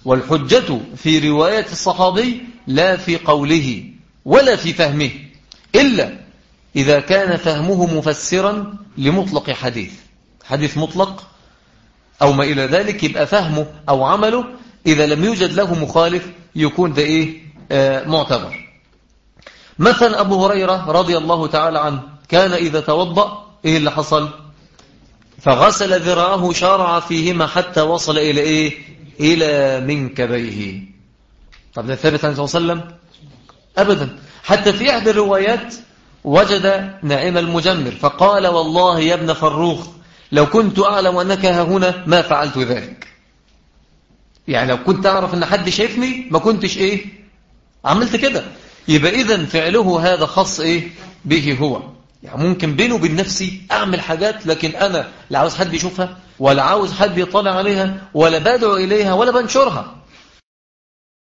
والحجة في رواية الصحابي لا في قوله ولا في فهمه إلا إذا كان فهمه مفسرا لمطلق حديث حديث مطلق أو ما إلى ذلك يبقى فهمه أو عمله إذا لم يوجد له مخالف يكون ده إيه آه معتبر مثلا أبو هريرة رضي الله تعالى عنه كان إذا توضأ إيه اللي حصل فغسل ذراعه شارع فيهما حتى وصل إلى إيه إلى منكبيه طب ده ثابت عنه صلى الله عليه وسلم أبدا حتى في إحدى الروايات وجد نائم المجمر فقال والله يا ابن فروخ لو كنت أعلم أنك هنا ما فعلت ذلك يعني لو كنت أعرف أن حد شايفني ما كنتش إيه عملت كده يبقى إذن فعله هذا خاص إيه به هو يعني ممكن بينه وبين نفسي أعمل حاجات لكن أنا لا عاوز حد يشوفها ولا عاوز حد يطلع عليها ولا بدعو إليها ولا بنشرها